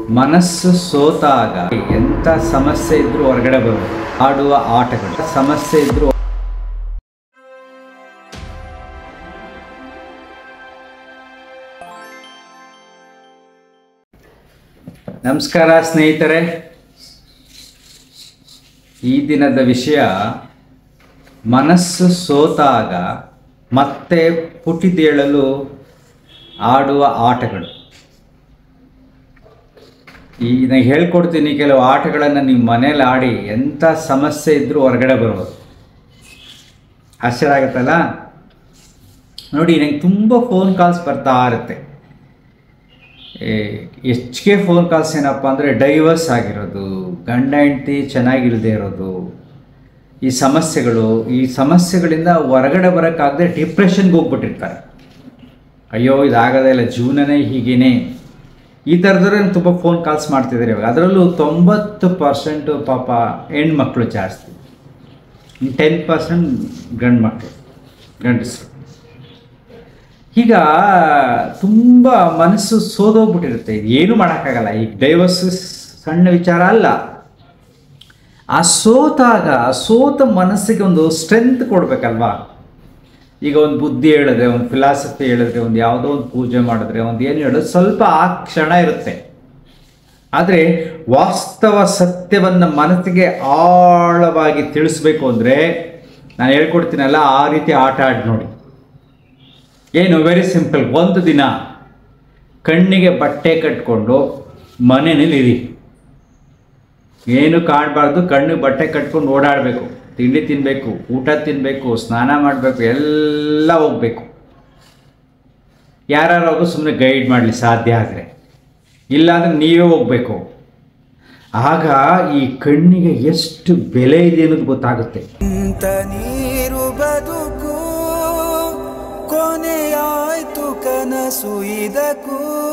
ಮನಸ್ಸು ಸೋತಾಗ ಎಂಥ ಸಮಸ್ಯೆ ಇದ್ರೂ ಹೊರಗಡೆ ಬರೋದು ಆಡುವ ಆಟಗಳು ಸಮಸ್ಯೆ ಇದ್ರೂ ನಮಸ್ಕಾರ ಸ್ನೇಹಿತರೆ ಈ ದಿನದ ವಿಷಯ ಮನಸ್ಸು ಸೋತಾಗ ಮತ್ತೆ ಪುಟಿದೇಳಲು ಆಡುವ ಆಟಗಳು ಈ ನಾನು ಹೇಳ್ಕೊಡ್ತೀನಿ ಕೆಲವು ಆಟಗಳನ್ನು ನೀವು ಮನೇಲಿ ಆಡಿ ಎಂಥ ಸಮಸ್ಯೆ ಇದ್ದರೂ ಹೊರಗಡೆ ಬರ್ಬೋದು ಆಶ್ಚರ್ಯ ಆಗುತ್ತಲ್ಲ ನೋಡಿ ನಂಗೆ ತುಂಬ ಫೋನ್ ಕಾಲ್ಸ್ ಬರ್ತಾ ಇರುತ್ತೆ ಹೆಚ್ಚಿಗೆ ಫೋನ್ ಕಾಲ್ಸ್ ಏನಪ್ಪ ಅಂದರೆ ಡೈವರ್ಸ್ ಆಗಿರೋದು ಗಂಡ ಹೆಂಡತಿ ಚೆನ್ನಾಗಿಲ್ಲದೆ ಇರೋದು ಈ ಸಮಸ್ಯೆಗಳು ಈ ಸಮಸ್ಯೆಗಳಿಂದ ಹೊರಗಡೆ ಬರೋಕ್ಕಾಗದೆ ಡಿಪ್ರೆಷನ್ಗೆ ಹೋಗ್ಬಿಟ್ಟಿರ್ತಾರೆ ಅಯ್ಯೋ ಇದಾಗದೇ ಇಲ್ಲ ಜೀವನನೇ ಹೀಗೇನೆ ಈ ಥರದವ್ರೆ ತುಂಬ ಫೋನ್ ಕಾಲ್ಸ್ ಮಾಡ್ತಿದ್ದಾರೆ ಇವಾಗ ಅದರಲ್ಲೂ ತೊಂಬತ್ತು ಪರ್ಸೆಂಟು ಪಾಪ ಹೆಣ್ಮಕ್ಳು ಜಾಸ್ತಿ ಟೆನ್ ಪರ್ಸೆಂಟ್ ಗಂಡು ಮಕ್ಕಳು ಗಂಡಸರು ಈಗ ತುಂಬ ಮನಸ್ಸು ಸೋದೋಗ್ಬಿಟ್ಟಿರುತ್ತೆ ಇದು ಏನು ಮಾಡೋಕ್ಕಾಗಲ್ಲ ಈಗ ಡೈವರ್ಸ್ ಸಣ್ಣ ವಿಚಾರ ಅಲ್ಲ ಆ ಸೋತಾಗ ಸೋತ ಮನಸ್ಸಿಗೆ ಒಂದು ಸ್ಟ್ರೆಂತ್ ಕೊಡಬೇಕಲ್ವಾ ಈಗ ಒಂದು ಬುದ್ಧಿ ಹೇಳಿದ್ರೆ ಒಂದು ಫಿಲಾಸಫಿ ಹೇಳಿದ್ರೆ ಒಂದು ಯಾವುದೋ ಒಂದು ಪೂಜೆ ಮಾಡಿದ್ರೆ ಒಂದು ಏನು ಹೇಳೋದು ಸ್ವಲ್ಪ ಆ ಕ್ಷಣ ಇರುತ್ತೆ ಆದರೆ ವಾಸ್ತವ ಸತ್ಯವನ್ನು ಮನಸ್ಸಿಗೆ ಆಳವಾಗಿ ತಿಳಿಸ್ಬೇಕು ಅಂದರೆ ನಾನು ಹೇಳ್ಕೊಡ್ತೀನಲ್ಲ ಆ ರೀತಿ ಆಟ ಆಡಿ ನೋಡಿ ಏನು ವೆರಿ ಸಿಂಪಲ್ ಒಂದು ದಿನ ಕಣ್ಣಿಗೆ ಬಟ್ಟೆ ಕಟ್ಕೊಂಡು ಮನೆಯಲ್ಲಿ ಇರಿ ಏನು ಕಾಣಬಾರ್ದು ಕಣ್ಣು ಬಟ್ಟೆ ಕಟ್ಕೊಂಡು ಓಡಾಡಬೇಕು ತಿಂಡಿ ತಿನ್ನಬೇಕು ಊಟ ತಿನ್ನಬೇಕು ಸ್ನಾನ ಮಾಡಬೇಕು ಎಲ್ಲ ಹೋಗ್ಬೇಕು ಯಾರು ಸುಮ್ಮನೆ ಗೈಡ್ ಮಾಡಲಿ ಸಾಧ್ಯ ಆದರೆ ಇಲ್ಲಾಂದ್ರೆ ನೀವೇ ಹೋಗ್ಬೇಕು ಆಗ ಈ ಕಣ್ಣಿಗೆ ಎಷ್ಟು ಬೆಲೆ ಇದೆ ಅನ್ನೋದು ಗೊತ್ತಾಗುತ್ತೆ ಇಂತ ನೀರು ಬದುಕು ಕೊನೆಯಾಯ್ತು ಕನಸು ಇದಕ್ಕೂ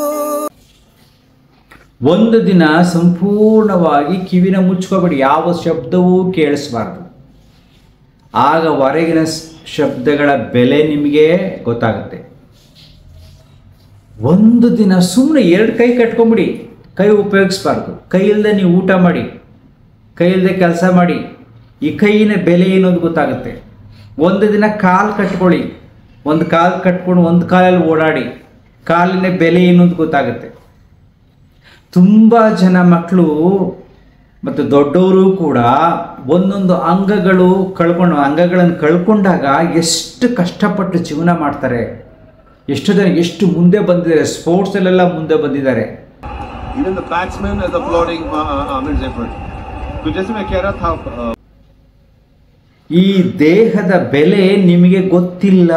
ಒಂದು ದಿನ ಸಂಪೂರ್ಣವಾಗಿ ಕಿವಿನ ಮುಚ್ಕೋಬೇಡಿ ಯಾವ ಶಬ್ದವೂ ಕೇಳಿಸ್ಬಾರ್ದು ಆಗ ಹೊರಗಿನ ಸ್- ಶಬ್ದಗಳ ಬೆಲೆ ನಿಮಗೆ ಗೊತ್ತಾಗುತ್ತೆ ಒಂದು ದಿನ ಸುಮ್ಮನೆ ಎರಡು ಕೈ ಕಟ್ಕೊಂಬಿಡಿ ಕೈ ಉಪಯೋಗಿಸ್ಬಾರ್ದು ಕೈ ಇಲ್ಲದೆ ನೀವು ಊಟ ಮಾಡಿ ಕೈ ಇಲ್ಲದೆ ಕೆಲಸ ಮಾಡಿ ಈ ಕೈಯಿನ ಬೆಲೆ ಏನೋದು ಗೊತ್ತಾಗುತ್ತೆ ಒಂದು ದಿನ ಕಾಲು ಕಟ್ಕೊಳ್ಳಿ ಒಂದು ಕಾಲು ಕಟ್ಕೊಂಡು ಒಂದು ಕಾಲಲ್ಲಿ ಓಡಾಡಿ ಕಾಲಿನ ಬೆಲೆ ಏನೋದು ಗೊತ್ತಾಗುತ್ತೆ ತುಂಬ ಜನ ಮಕ್ಕಳು ಮತ್ತು ದೊಡ್ಡವರು ಕೂಡ ಒಂದೊಂದು ಅಂಗಗಳು ಕಳ್ಕೊಂಡು ಅಂಗಗಳನ್ನು ಕಳ್ಕೊಂಡಾಗ ಎಷ್ಟು ಕಷ್ಟಪಟ್ಟು ಜೀವನ ಮಾಡ್ತಾರೆ ಎಷ್ಟು ಜನ ಎಷ್ಟು ಮುಂದೆ ಬಂದಿದ್ದಾರೆ ಸ್ಪೋರ್ಟ್ಸಲ್ಲೆಲ್ಲ ಮುಂದೆ ಬಂದಿದ್ದಾರೆ Even the batsman is applauding uh, Amir's effort. तो जैसे मैं कह रहा था uh, ಈ ದೇಹದ ಬೆಲೆ ನಿಮಗೆ ಗೊತ್ತಿಲ್ಲ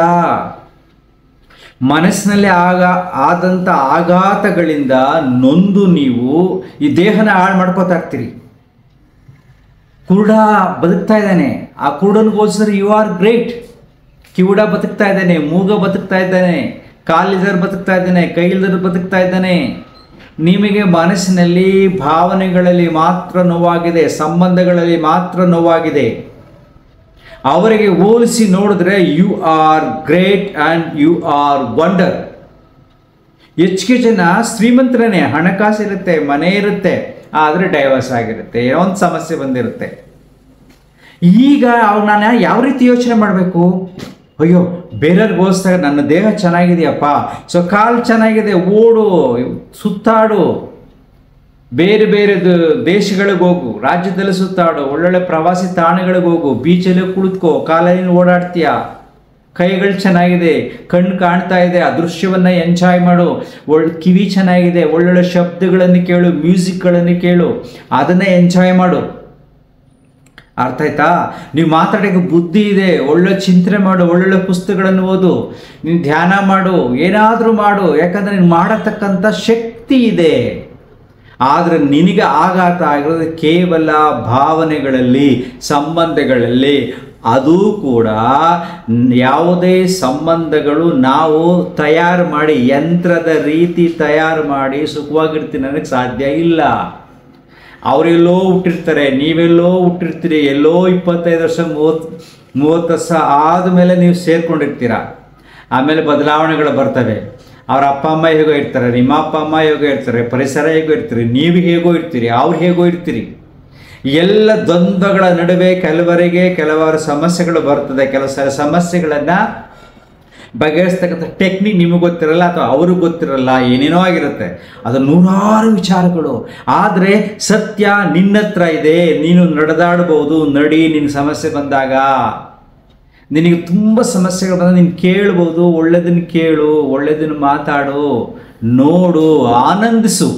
ಮನಸ್ಸಿನಲ್ಲಿ ಆಗ ಆದಂಥ ಆಘಾತಗಳಿಂದ ನೊಂದು ನೀವು ಈ ದೇಹನ ಹಾಳು ಮಾಡ್ಕೋತಾ ಇರ್ತೀರಿ ಕುರುಡ ಬದುಕ್ತಾ ಇದ್ದಾನೆ ಆ ಕುರುಡನಿಗೋಸ್ಕರ ಯು ಆರ್ ಗ್ರೇಟ್ ಕಿವುಡ ಬದುಕ್ತಾ ಇದ್ದಾನೆ ಮೂಗ ಬದುಕ್ತಾ ಇದ್ದಾನೆ ಕಾಲಿದರ್ ಬದುಕ್ತಾ ಇದ್ದಾನೆ ಕೈಲಿದರ್ ಬದುಕ್ತಾ ಇದ್ದಾನೆ ನಿಮಗೆ ಮನಸ್ಸಿನಲ್ಲಿ ಭಾವನೆಗಳಲ್ಲಿ ಮಾತ್ರ ನೋವಾಗಿದೆ ಸಂಬಂಧಗಳಲ್ಲಿ ಮಾತ್ರ ನೋವಾಗಿದೆ ಅವರಿಗೆ ಹೋಲಿಸಿ ನೋಡಿದ್ರೆ you are great and you are wonder ಹೆಚ್ಚಿಗೆ ಜನ ಶ್ರೀಮಂತರೇ ಹಣಕಾಸು ಇರುತ್ತೆ ಮನೆ ಇರುತ್ತೆ ಆದರೆ ಡೈವರ್ಸ್ ಆಗಿರುತ್ತೆ ಏನೋ ಒಂದು ಸಮಸ್ಯೆ ಬಂದಿರುತ್ತೆ ಈಗ ಅವ್ ನಾನು ಯಾವ ರೀತಿ ಯೋಚನೆ ಮಾಡಬೇಕು ಅಯ್ಯೋ ಬೇರೆಯವ್ರಿಗೆ ಹೋಲಿಸಿದಾಗ ನನ್ನ ದೇಹ ಚೆನ್ನಾಗಿದೆಯಪ್ಪ ಸೊ ಕಾಲು ಚೆನ್ನಾಗಿದೆ ಓಡು ಸುತ್ತಾಡು ಬೇರೆ ಬೇರೆ ದ- ದೇಶಗಳಿಗೆ ಹೋಗು ರಾಜ್ಯದಲ್ಲಿ ಸುತ್ತಾಡು ಒಳ್ಳೊಳ್ಳೆ ಪ್ರವಾಸಿ ತಾಣಗಳಿಗೆ ಹೋಗು ಬೀಚಲ್ಲಿ ಕುಳಿತುಕೋ ಕಾಲಲ್ಲಿ ಓಡಾಡ್ತೀಯ ಕೈಗಳು ಚೆನ್ನಾಗಿದೆ ಕಣ್ಣು ಕಾಣ್ತಾ ಇದೆ ಆ ದೃಶ್ಯವನ್ನು ಎಂಜಾಯ್ ಮಾಡು ಒಳ್ಳೆ ಕಿವಿ ಚೆನ್ನಾಗಿದೆ ಒಳ್ಳೊಳ್ಳೆ ಶಬ್ದಗಳನ್ನು ಕೇಳು ಮ್ಯೂಸಿಕ್ಗಳನ್ನು ಕೇಳು ಅದನ್ನೇ ಎಂಜಾಯ್ ಮಾಡು ಅರ್ಥ ಆಯ್ತಾ ನೀವು ಮಾತಾಡೋಕ್ಕೆ ಬುದ್ಧಿ ಇದೆ ಒಳ್ಳೆ ಚಿಂತನೆ ಮಾಡು ಒಳ್ಳೊಳ್ಳೆ ಪುಸ್ತಕಗಳನ್ನು ಓದು ನೀನು ಧ್ಯಾನ ಮಾಡು ಏನಾದರೂ ಮಾಡು ಯಾಕಂದರೆ ನೀನು ಮಾಡತಕ್ಕಂಥ ಶಕ್ತಿ ಇದೆ ಆದರೆ ನಿನಗೆ ಆಘಾತ ಆಗಿರೋದು ಕೇವಲ ಭಾವನೆಗಳಲ್ಲಿ ಸಂಬಂಧಗಳಲ್ಲಿ ಅದು ಕೂಡ ನ್- ಯಾವುದೇ ಸಂಬಂಧಗಳು ನಾವು ತಯಾರು ಮಾಡಿ ಯಂತ್ರದ ರೀತಿ ತಯಾರು ಮಾಡಿ ಸುಖವಾಗಿರ್ತೀನಿ ಅನ್ನೋಕ್ಕೆ ಸಾಧ್ಯ ಇಲ್ಲ ಅವರೆಲ್ಲೋ ಹುಟ್ಟಿರ್ತಾರೆ ನೀವೆಲ್ಲೋ ಹುಟ್ಟಿರ್ತೀರಿ ಎಲ್ಲೋ ಇಪ್ಪತ್ತೈದು ವರ್ಷ ಮೂವತ್ತು ಮೂವತ್ತು ವರ್ಷ ಆದಮೇಲೆ ನೀವು ಸೇರ್ಕೊಂಡಿರ್ತೀರ ಆಮೇಲೆ ಬದಲಾವಣೆಗಳು ಬರ್ತವೆ ಅವ್ರ ಅಪ್ಪ ಅಮ್ಮ ಹೇಗೋ ಇರ್ತಾರೆ ನಿಮ್ಮ ಅಪ್ಪ ಅಮ್ಮ ಹೇಗೋ ಇರ್ತಾರೆ ಪರಿಸರ ಹೇಗೋ ಇರ್ತೀರಿ ನೀವು ಹೇಗೋ ಇರ್ತೀರಿ ಅವ್ರು ಹೇಗೋ ಇರ್ತೀರಿ ಎಲ್ಲ ದ್ವಂದ್ವಗಳ ನಡುವೆ ಕೆಲವರಿಗೆ ಕೆಲವಾರು ಸಮಸ್ಯೆಗಳು ಬರ್ತದೆ ಕೆಲವು ಸಲ ಸಮಸ್ಯೆಗಳನ್ನು ಬಗೆಹರಿಸ್ತಕ್ಕಂಥ ಟೆಕ್ನಿಕ್ ನಿಮಗೆ ಗೊತ್ತಿರಲ್ಲ ಅಥವಾ ಅವ್ರಿಗೆ ಗೊತ್ತಿರಲ್ಲ ಏನೇನೋ ಆಗಿರುತ್ತೆ ಅದು ನೂರಾರು ವಿಚಾರಗಳು ಆದರೆ ಸತ್ಯ ನಿನ್ನ ಹತ್ರ ಇದೆ ನೀನು ನಡೆದಾಡಬಹುದು ನಡಿ ನಿನ್ನ ಸಮಸ್ಯೆ ಬಂದಾಗ ನಿನಗೆ ತುಂಬ ಸಮಸ್ಯೆಗಳು ಬಂದಾಗ ನೀನು ಕೇಳ್ಬೋದು ಒಳ್ಳೆಯದನ್ನು ಕೇಳು ಒಳ್ಳೆಯದನ್ನು ಮಾತಾಡು ನೋಡು ಆನಂದಿಸು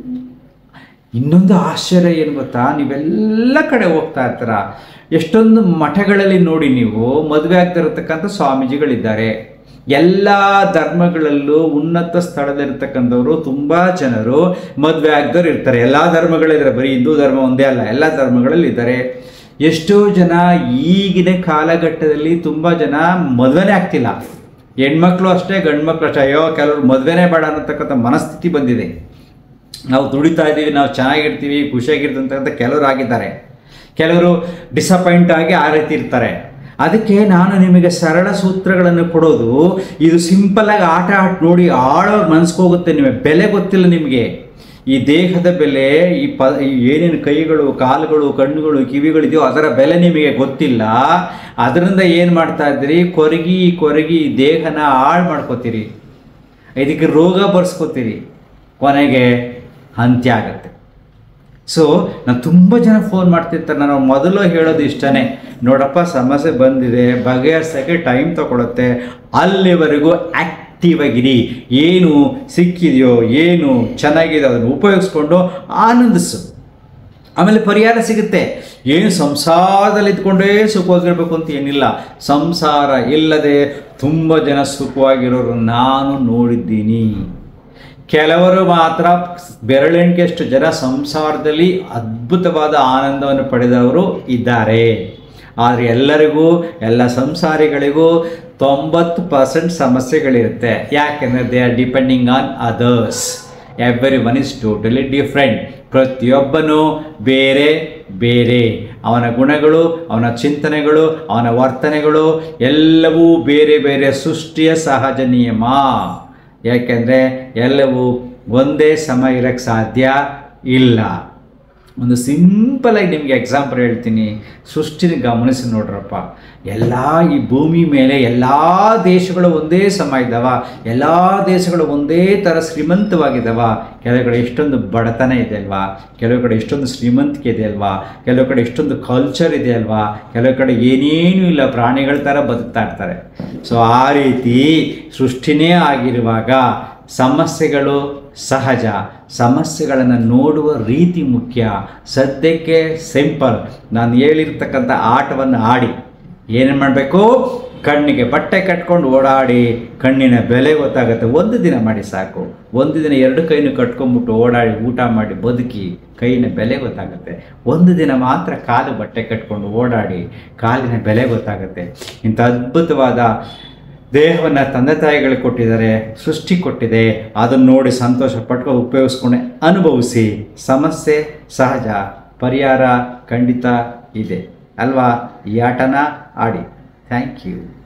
ಇನ್ನೊಂದು ಆಶ್ಚರ್ಯ ಏನು ಗೊತ್ತಾ ನೀವೆಲ್ಲ ಕಡೆ ಹೋಗ್ತಾ ಇರ್ತೀರ ಎಷ್ಟೊಂದು ಮಠಗಳಲ್ಲಿ ನೋಡಿ ನೀವು ಮದುವೆ ಆಗ್ತಿರತಕ್ಕಂಥ ಸ್ವಾಮೀಜಿಗಳಿದ್ದಾರೆ ಎಲ್ಲ ಧರ್ಮಗಳಲ್ಲೂ ಉನ್ನತ ಸ್ಥಳದಲ್ಲಿರ್ತಕ್ಕಂಥವ್ರು ತುಂಬ ಜನರು ಮದುವೆ ಆಗದವ್ರು ಇರ್ತಾರೆ ಎಲ್ಲ ಧರ್ಮಗಳಿದ್ದಾರೆ ಬರೀ ಹಿಂದೂ ಧರ್ಮ ಒಂದೇ ಅಲ್ಲ ಎಲ್ಲ ಧರ್ಮಗಳಲ್ಲಿ ಇದ್ದಾರೆ ಎಷ್ಟೋ ಜನ ಈಗಿನ ಕಾಲಘಟ್ಟದಲ್ಲಿ ತುಂಬ ಜನ ಮದುವೆನೇ ಆಗ್ತಿಲ್ಲ ಹೆಣ್ಮಕ್ಳು ಅಷ್ಟೇ ಗಂಡ್ಮಕ್ಳು ಅಷ್ಟೇ ಅಯ್ಯೋ ಕೆಲವರು ಮದುವೆನೇ ಬೇಡ ಅನ್ನತಕ್ಕಂಥ ಮನಸ್ಥಿತಿ ಬಂದಿದೆ ನಾವು ದುಡಿತಾ ಇದ್ದೀವಿ ನಾವು ಚೆನ್ನಾಗಿರ್ತೀವಿ ಖುಷಿಯಾಗಿರ್ತಕ್ಕಂಥ ಕೆಲವರು ಆಗಿದ್ದಾರೆ ಕೆಲವರು ಡಿಸಪಾಯಿಂಟ್ ಆಗಿ ಆ ರೀತಿ ಇರ್ತಾರೆ ಅದಕ್ಕೆ ನಾನು ನಿಮಗೆ ಸರಳ ಸೂತ್ರಗಳನ್ನು ಕೊಡೋದು ಇದು ಸಿಂಪಲ್ಲಾಗಿ ಆಟ ಆಟ ನೋಡಿ ಆಳೋ ಮನ್ಸ್ಕೋಗುತ್ತೆ ನಿಮಗೆ ಬೆಲೆ ಗೊತ್ತಿಲ್ಲ ನಿಮಗೆ ಈ ದೇಹದ ಬೆಲೆ ಈ ಪ ಈ ಏನೇನು ಕೈಗಳು ಕಾಲುಗಳು ಕಣ್ಣುಗಳು ಕಿವಿಗಳಿದೆಯೋ ಅದರ ಬೆಲೆ ನಿಮಗೆ ಗೊತ್ತಿಲ್ಲ ಅದರಿಂದ ಏನು ಮಾಡ್ತಾ ಇದ್ದೀರಿ ಕೊರಗಿ ಕೊರಗಿ ಈ ದೇಹನ ಹಾಳು ಮಾಡ್ಕೋತೀರಿ ಇದಕ್ಕೆ ರೋಗ ಬರ್ಸ್ಕೋತೀರಿ ಕೊನೆಗೆ ಅಂತ್ಯ ಆಗುತ್ತೆ ಸೊ ನಾನು ತುಂಬ ಜನ ಫೋನ್ ಮಾಡ್ತಿರ್ತಾರೆ ನಾನು ಮೊದಲು ಹೇಳೋದು ಇಷ್ಟನೇ ನೋಡಪ್ಪ ಸಮಸ್ಯೆ ಬಂದಿದೆ ಬಗೆಹರಿಸೋಕ್ಕೆ ಟೈಮ್ ತಗೊಳುತ್ತೆ ಅಲ್ಲಿವರೆಗೂ ಆ್ಯಕ್ಟಿವ್ ಆಗಿರಿ ಏನು ಸಿಕ್ಕಿದೆಯೋ ಏನು ಚೆನ್ನಾಗಿದೆಯೋ ಅದನ್ನು ಉಪಯೋಗಿಸ್ಕೊಂಡು ಆನಂದಿಸು ಆಮೇಲೆ ಪರಿಹಾರ ಸಿಗುತ್ತೆ ಏನು ಸಂಸಾರದಲ್ಲಿ ಇದ್ಕೊಂಡೇ ಸುಖವಾಗಿರ್ಬೇಕು ಅಂತ ಏನಿಲ್ಲ ಸಂಸಾರ ಇಲ್ಲದೆ ತುಂಬ ಜನ ಸುಖವಾಗಿರೋರು ನಾನು ನೋಡಿದ್ದೀನಿ ಕೆಲವರು ಮಾತ್ರ ಬೆರಳೆಣಿಕೆಯಷ್ಟು ಜನ ಸಂಸಾರದಲ್ಲಿ ಅದ್ಭುತವಾದ ಆನಂದವನ್ನು ಪಡೆದವರು ಇದ್ದಾರೆ ಆದರೆ ಎಲ್ಲರಿಗೂ ಎಲ್ಲ ಸಂಸಾರಿಗಳಿಗೂ ತೊಂಬತ್ತು ಪರ್ಸೆಂಟ್ ಸಮಸ್ಯೆಗಳಿರುತ್ತೆ ಯಾಕೆಂದರೆ they are depending on others everyone is totally different ಪ್ರತಿಯೊಬ್ಬನು ಬೇರೆ ಬೇರೆ ಅವನ ಗುಣಗಳು ಅವನ ಚಿಂತನೆಗಳು ಅವನ ವರ್ತನೆಗಳು ಎಲ್ಲವೂ ಬೇರೆ ಬೇರೆ ಸೃಷ್ಟಿಯ ಸಹಜ ನಿಯಮ ಯಾಕೆಂದರೆ ಎಲ್ಲವೂ ಒಂದೇ ಸಮ ಇರೋಕ್ಕೆ ಸಾಧ್ಯ ಇಲ್ಲ ಒಂದು ಸಿಂಪಲಾಗಿ ನಿಮಗೆ ಎಕ್ಸಾಂಪಲ್ ಹೇಳ್ತೀನಿ ಸೃಷ್ಟಿನ ಗಮನಿಸಿ ನೋಡ್ರಪ್ಪ ಎಲ್ಲ ಈ ಭೂಮಿ ಮೇಲೆ ಎಲ್ಲ ದೇಶಗಳು ಒಂದೇ ಸಮ ಇದ್ದಾವ ಎಲ್ಲ ದೇಶಗಳು ಒಂದೇ ಥರ ಶ್ರೀಮಂತವಾಗಿದ್ದಾವ ಕೆಲವು ಕಡೆ ಎಷ್ಟೊಂದು ಬಡತನ ಇದೆ ಅಲ್ವಾ ಕೆಲವು ಕಡೆ ಎಷ್ಟೊಂದು ಶ್ರೀಮಂತಿಕೆ ಇದೆ ಅಲ್ವಾ ಕೆಲವು ಕಡೆ ಎಷ್ಟೊಂದು ಕಲ್ಚರ್ ಇದೆ ಅಲ್ವಾ ಕೆಲವು ಕಡೆ ಏನೇನೂ ಇಲ್ಲ ಪ್ರಾಣಿಗಳ ಥರ ಬದುಕ್ತಾ ಇರ್ತಾರೆ ಸೊ ಆ ರೀತಿ ಸೃಷ್ಟಿನೇ ಆಗಿರುವಾಗ ಸಮಸ್ಯೆಗಳು ಸಹಜ ಸಮಸ್ಯೆಗಳನ್ನು ನೋಡುವ ರೀತಿ ಮುಖ್ಯ ಸದ್ಯಕ್ಕೆ ಸಿಂಪಲ್ ನಾನು ಹೇಳಿರ್ತಕ್ಕಂಥ ಆಟವನ್ನು ಆಡಿ ಏನೇನು ಮಾಡಬೇಕು ಕಣ್ಣಿಗೆ ಬಟ್ಟೆ ಕಟ್ಕೊಂಡು ಓಡಾಡಿ ಕಣ್ಣಿನ ಬೆಲೆ ಗೊತ್ತಾಗುತ್ತೆ ಒಂದು ದಿನ ಮಾಡಿ ಸಾಕು ಒಂದು ದಿನ ಎರಡು ಕೈನು ಕಟ್ಕೊಂಡ್ಬಿಟ್ಟು ಓಡಾಡಿ ಊಟ ಮಾಡಿ ಬದುಕಿ ಕೈನ ಬೆಲೆ ಗೊತ್ತಾಗುತ್ತೆ ಒಂದು ದಿನ ಮಾತ್ರ ಕಾಲು ಬಟ್ಟೆ ಕಟ್ಕೊಂಡು ಓಡಾಡಿ ಕಾಲಿನ ಬೆಲೆ ಗೊತ್ತಾಗುತ್ತೆ ಇಂಥ ಅದ್ಭುತವಾದ ದೇಹವನ್ನು ತಂದೆ ತಾಯಿಗಳಿಗೆ ಕೊಟ್ಟಿದ್ದಾರೆ ಸೃಷ್ಟಿ ಕೊಟ್ಟಿದೆ ಅದನ್ನು ನೋಡಿ ಸಂತೋಷ ಪಟ್ಕೊಂಡು ಉಪಯೋಗಿಸ್ಕೊಂಡು ಅನುಭವಿಸಿ ಸಮಸ್ಯೆ ಸಹಜ ಪರಿಹಾರ ಖಂಡಿತ ಇದೆ ಅಲ್ವಾ ಈ ಆಟನ ಆಡಿ ಥ್ಯಾಂಕ್ ಯು